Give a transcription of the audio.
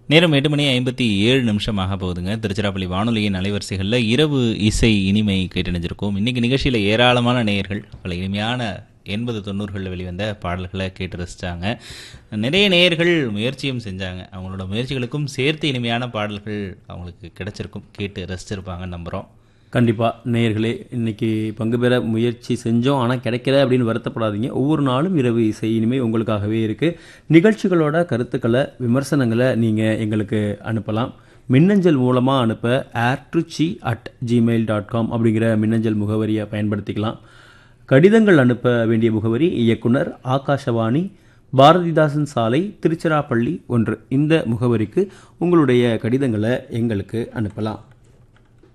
நேரம் எட்டு மணி ஐம்பத்தி ஏழு நிமிஷமாக போகுதுங்க திருச்சிராப்பள்ளி வானொலியின் அலைவரிசைகளில் இரவு இசை இனிமை கேட்டணிஞ்சிருக்கோம் இன்னைக்கு நிகழ்ச்சியில் ஏராளமான நேயர்கள் பல இனிமையான எண்பது தொண்ணூறுகளில் வெளிவந்த பாடல்களை கேட்டு ரசித்தாங்க நிறைய நேயர்கள் முயற்சியும் செஞ்சாங்க அவங்களோட முயற்சிகளுக்கும் சேர்த்து இனிமையான பாடல்கள் அவங்களுக்கு கிடைச்சிருக்கும் கேட்டு ரசிச்சிருப்பாங்கன்னு நம்புகிறோம் கண்டிப்பாக நேயர்களே இன்னைக்கு பங்கு பெற முயற்சி செஞ்சோம் ஆனால் கிடைக்கல அப்படின்னு வருத்தப்படாதீங்க ஒவ்வொரு நாளும் இரவு இசை இனிமே உங்களுக்காகவே இருக்குது நிகழ்ச்சிகளோட கருத்துக்களை விமர்சனங்களை நீங்கள் எங்களுக்கு அனுப்பலாம் மின்னஞ்சல் மூலமாக அனுப்ப ஏர்ட்ருச்சி அட் ஜிமெயில் டாட் காம் அப்படிங்கிற மின்னஞ்சல் முகவரியை பயன்படுத்திக்கலாம் கடிதங்கள் அனுப்ப வேண்டிய முகவரி இயக்குனர் ஆகாஷவாணி பாரதிதாசன் சாலை திருச்சிராப்பள்ளி ஒன்று இந்த முகவரிக்கு உங்களுடைய கடிதங்களை எங்களுக்கு அனுப்பலாம்